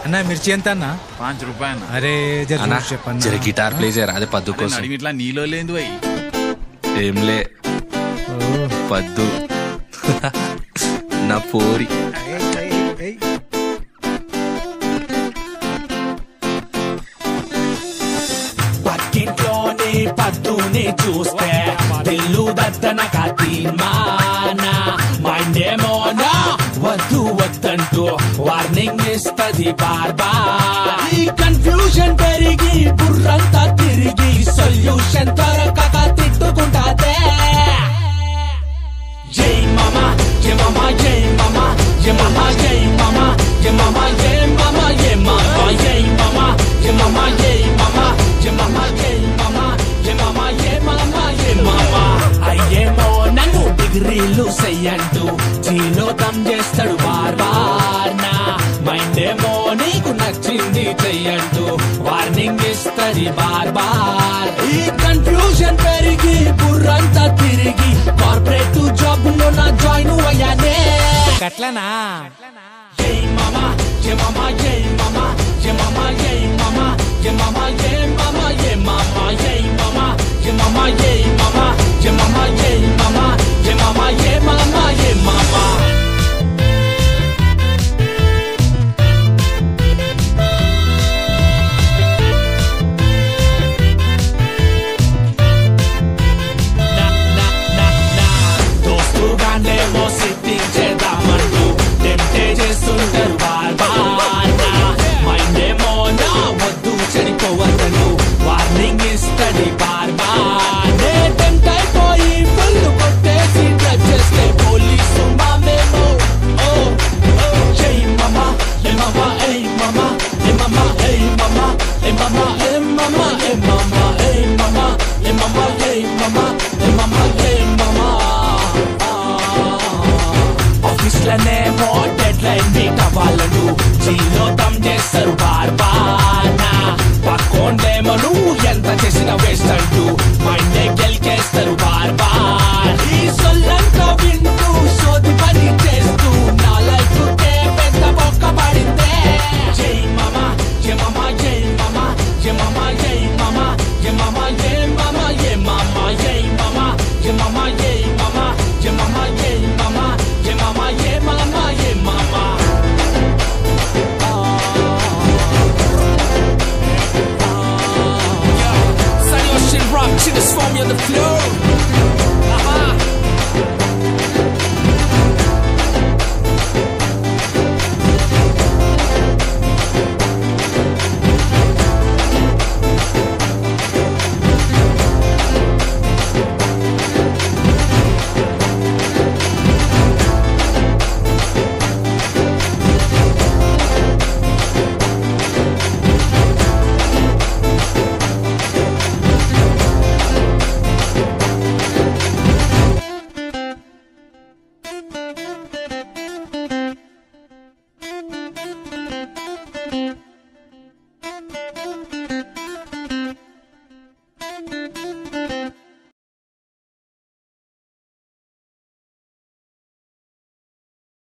అన్న మిర్చి ఎంత అన్న పాంచ్ రూపాయలు అరే జర అన్నా చూసి చెప్పన్నా జర గిటార్ ప్లే చేయరా అదే పద్దు కోసం అడిగి ఇట్లా నీలో లేదు అయ్యి ఏంలే పద్దు నా పోరి పక్కింట్లోనే పద్దుని చూస్తే దిల్లు దత్తన కతీమాన మైండేమో నా వద్దు వద్దంటూ వార్నింగ్ ఇస్తది బార్ బార్ ఈ కన్ఫ్యూజన్ పెరిగి బుర్రంతా తిరిగి సొల్యూషన్ దొరకక తిట్టుకుంటాదే జై మామా జై మామా జై మామా జై మామా జై మామా జై మామా జై మామా జై మామా జై మామా జై మామా జై మామా జై మామా జై మామా జై మామా జై మామా జై మామా అయ్యేమో నన్ను డిగ్రీలు చెయ్యంటూ జీలో దమ్ చేస్తాడు బార్ బార్ నా మైండ్ ఏమో నీకు నచ్చింది చెయ్యంటూ వార్నింగ్ ఇస్తది బార్ బార్ ఈ కన్ఫ్యూజన్ పెరిగి బుర్రంతా తిరిగి కార్పొరేట్ జాబ్ లో నా జాయిన్ అయ్యానే గట్లనా జై మామా జై మామా జై మామా జై మామా జై మామా జై మామా జై మామా జై మామా జై మామా జై మామా జై మామా జై మామా జై మామా జై మామా జై మామా జై మామా దోస్తుగానేమో సిట్టింగ్ చేద్దామంటూ టెంప్టే చేస్తుంటారు బార్ బార్ నా మైండ్ ఏమో నా వద్దు చెడిపోవద్దంటూ వార్నింగ్ ఇస్తది బార్ బార్ నే టెంప్ట్ అయిపోయి ఫుల్ కొట్టేసి డ్రైవ్ చేస్తే పోలీసు మామేమో ఓ ఓ జై మామా ఏ మామా ఏ మామా ఏ మామా ఏ మామా ఏ మామా ఏ మామా ఏ మామా ఏ మామా ఏ మామా ఏ మామా ఏ మామా ఏ మామా ఆఫీస్ లోనేమో డెడ్ లైన్ మీట్ అవ్వాలను జీలో దమ్ చేస్తారు బార్ బార్ నా పక్కోండే